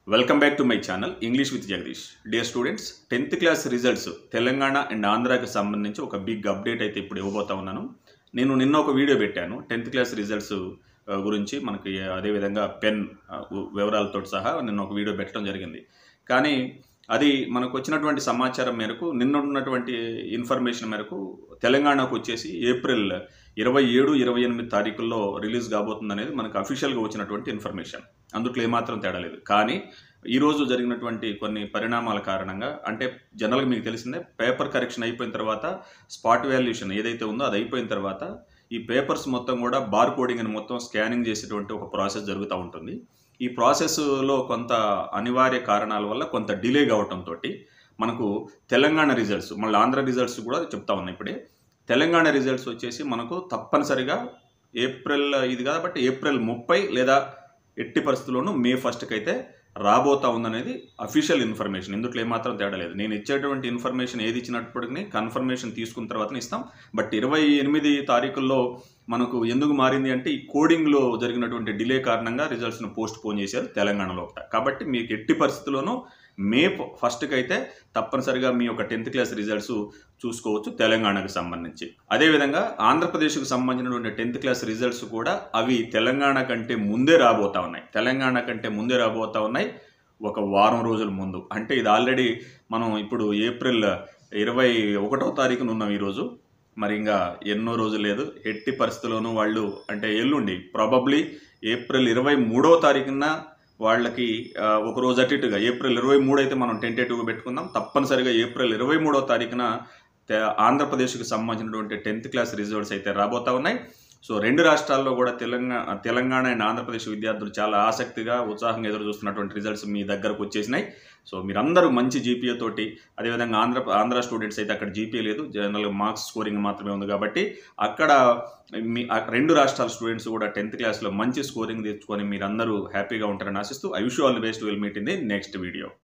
welcome back to my channel English with Jagadish dear students tenth class results Telangana and ఆంధ్రాకి సంబంధించి ఒక big update అయితే ఇప్పుడు ఇవ్వబోతా ఉన్నాను నేను నిన్న ఒక వీడియో పెట్టాను టెన్త్ క్లాస్ రిజల్ట్స్ ఆ, గురించి మనకి అదేవిధంగా పెన్ ఆ, ఉ- వివరాలతో సహా నిన్న ఒక వీడియో పెట్టడం జరిగింది కానీ అది మనకు వచ్చినటువంటి సమాచారం మేరకు నిన్న ఉన్నటువంటి ఇన్ఫర్మేషన్ మేరకు తెలంగాణకు వచ్చేసి ఏప్రిల్ ఇరవై ఏడు ఇరవై ఎనిమిది తారీఖుల్లో రిలీజ్ కాబోతుంది అనేది మనకు అఫీషియల్గా వచ్చినటువంటి ఇన్ఫర్మేషన్ అందుట్లో ఏమాత్రం తేడా లేదు కానీ ఈరోజు జరిగినటువంటి కొన్ని పరిణామాల కారణంగా అంటే జనరల్గా మీకు తెలిసిందే పేపర్ కరెక్షన్ అయిపోయిన తర్వాత స్పాట్ వాల్యుయేషన్ ఏదైతే ఉందో అది అయిపోయిన తర్వాత ఈ పేపర్స్ మొత్తం కూడా బార్ కోడింగ్ అని మొత్తం స్కానింగ్ చేసేటువంటి ఒక ప్రాసెస్ జరుగుతూ ఉంటుంది ఈ ప్రాసెస్లో కొంత అనివార్య కారణాల వల్ల కొంత డిలే కావటంతో మనకు తెలంగాణ రిజల్ట్స్ మళ్ళీ ఆంధ్ర రిజల్ట్స్ కూడా చెప్తా ఉన్నాయి ఇప్పుడే తెలంగాణ రిజల్ట్స్ వచ్చేసి మనకు తప్పనిసరిగా ఏప్రిల్ ఇది కాబట్టి ఏప్రిల్ ముప్పై లేదా ఎట్టి పరిస్థితుల్లోనూ మే ఫస్ట్కి అయితే రాబోతా ఉందనేది అఫీషియల్ ఇన్ఫర్మేషన్ ఇందులో ఏమాత్రం తేడా లేదు నేను ఇచ్చేటువంటి ఇన్ఫర్మేషన్ ఏది ఇచ్చినప్పటికీ కన్ఫర్మేషన్ తీసుకున్న తర్వాత ఇస్తాం బట్ ఇరవై ఎనిమిది తారీఖుల్లో మనకు ఎందుకు మారింది అంటే ఈ కోడింగ్లో జరిగినటువంటి డిలే కారణంగా రిజల్ట్స్ను పోస్ట్ పోన్ చేశారు తెలంగాణలో కాబట్టి మీకు ఎట్టి పరిస్థితుల్లోనూ మే ఫస్ట్కి అయితే తప్పనిసరిగా మీ యొక్క టెన్త్ క్లాస్ రిజల్ట్స్ చూసుకోవచ్చు తెలంగాణకు సంబంధించి అదేవిధంగా ఆంధ్రప్రదేశ్కు సంబంధించినటువంటి టెన్త్ క్లాస్ రిజల్ట్స్ కూడా అవి తెలంగాణ కంటే ముందే రాబోతా ఉన్నాయి తెలంగాణ కంటే ముందే రాబోతా ఉన్నాయి ఒక వారం రోజుల ముందు అంటే ఇది ఆల్రెడీ మనం ఇప్పుడు ఏప్రిల్ ఇరవై ఒకటో తారీఖున ఉన్నాం ఈరోజు మరి ఇంకా ఎన్నో రోజులు లేదు ఎట్టి పరిస్థితుల్లోనూ వాళ్ళు అంటే ఎల్లుండి ప్రాబబ్లీ ఏప్రిల్ ఇరవై మూడో తారీఖున వాళ్ళకి ఆ, ఒక రోజు అటు ఇటుగా ఏప్రిల్ ఇరవై మూడు అయితే మనం టెంటేటివ్గా పెట్టుకుందాం తప్పనిసరిగా ఏప్రిల్ ఇరవై మూడో తారీఖున తె- ఆంధ్రప్రదేశ్కి సంబంధించినటువంటి టెన్త్ క్లాస్ రిజల్ట్స్ అయితే రాబోతా ఉన్నాయి సో రెండు రాష్ట్రాల్లో కూడా తెలంగాణ తెలంగాణ అండ్ ఆంధ్రప్రదేశ్ విద్యార్థులు చాలా ఆసక్తిగా ఉత్సాహంగా ఎదురు చూస్తున్నటువంటి రిజల్ట్స్ మీ దగ్గరకు వచ్చేసినాయి సో మీరందరూ మంచి జీపీఏ తోటి అదేవిధంగా ఆంధ్ర ఆంధ్ర స్టూడెంట్స్ అయితే అక్కడ జీపీఏ లేదు జనరల్ మార్క్స్ స్కోరింగ్ మాత్రమే ఉంది కాబట్టి అక్కడ మీ ఆ రెండు రాష్ట్రాల స్టూడెంట్స్ కూడా టెన్త్ క్లాస్లో మంచి స్కోరింగ్ తెచ్చుకొని మీరందరూ హ్యాపీగా ఉంటారని ఆశిస్తూ I wish all the best will meet in the next video